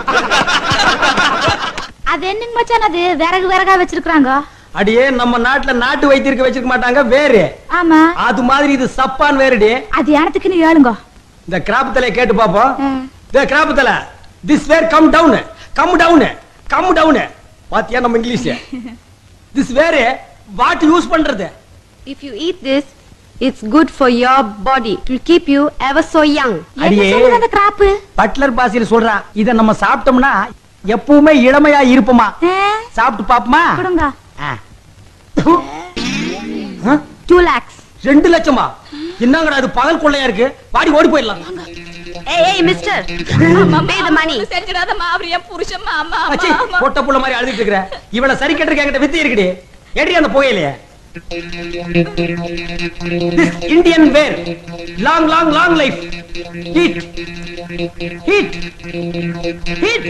அது என்னங்க மச்சான் அது விறகு விறகா வச்சிருக்காங்க அடியே நம்ம நாட்டுல நாட்டு வைத்தியருக்கு வச்சிருக்க மாட்டாங்க வேறு ஆமா அது மாதிரி இது சப்பான் வேறுடி அது எனத்துக்குன்னு ஏழுங்க இந்த கிராப் தலையை கேட்டு பாப்போம் ம். இந்த கிராப் தலை this where come down come down come down பாத்தியா நம்ம English this where what use பண்றது If you eat this, it's good for your body. It will keep you ever so young. என்ன அடியே. சொல்லுது அந்த கிராப்பு பட்லர் பாசியில் சொல்றா இத நம்ம சாப்பிட்டோம்னா எப்பவுமே இளமையா இருப்போமா சாப்பிட்டு பாப்போமா கொடுங்க ஆ. ஆ? டூ லேக்ஸ் ரெண்டு லட்சமா என்னங்கடா இது பகல் கொள்ளையா இருக்கு வாடி ஓடி போயிடலாம் Hey, hey, mister. Pay the money. செஞ்சிடாதம்மா அவர் என் புருஷன் மாமா அச்சி, பொட்ட புள்ள மாதிரி அழுதுட்டு இருக்கிற இவள சரி கட்டுறதுக்கு என்கிட்ட வித்து இருக்குடி எடி அந்த புகையிலையே Indian where long long long life heat heat heat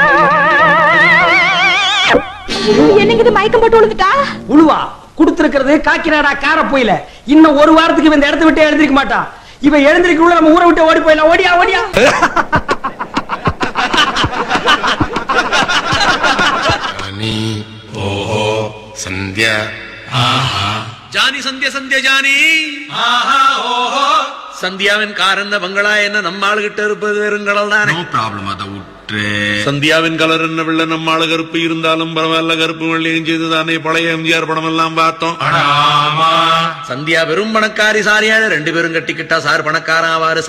என்னங்க இது மயக்கம் போட்டு விழுந்துட்டா உழுவா குடுத்திருக்கிறது காக்கினாடா கார போயில இன்னும் ஒரு வாரத்துக்கு இவன் இந்த இடத்த விட்டு எழுந்திருக்க மாட்டான் இவன் எழுந்திருக்குள்ள நம்ம ஊரை விட்டு ஓடி போயிடலாம் ஓடியா ஓடியா ಜಾನಿ ಓಹೋ ಸಂಧ್ಯಾ ജാനി സന്ധ്യ സന്ധ്യ ജാനി சந்தியாவின் கார் என்ன பங்களா என்ன நம்ம ஆளு கிட்ட இருப்பது வெறுங்கடல் தானே ನೋ ಪ್ರಾಬ್ಲಮ್ ಅದ ಉಟ್ರೆ சந்தியாவின் கலர் என்ன வெள்ள நம்ம ஆளு கருப்பு இருந்தாலும் பரவாயில்ல கருப்பு வெள்ளையும் செய்து தானே பழைய எம்ஜிஆர் படம் எல்லாம் பார்த்தோம் ಆಮಾ சந்தியா வெறும் பணக்காரி சாரியாடு ரெண்டு பேரும் கட்டிக்கிட்டா சார் பணக்காரன் ஆவாரு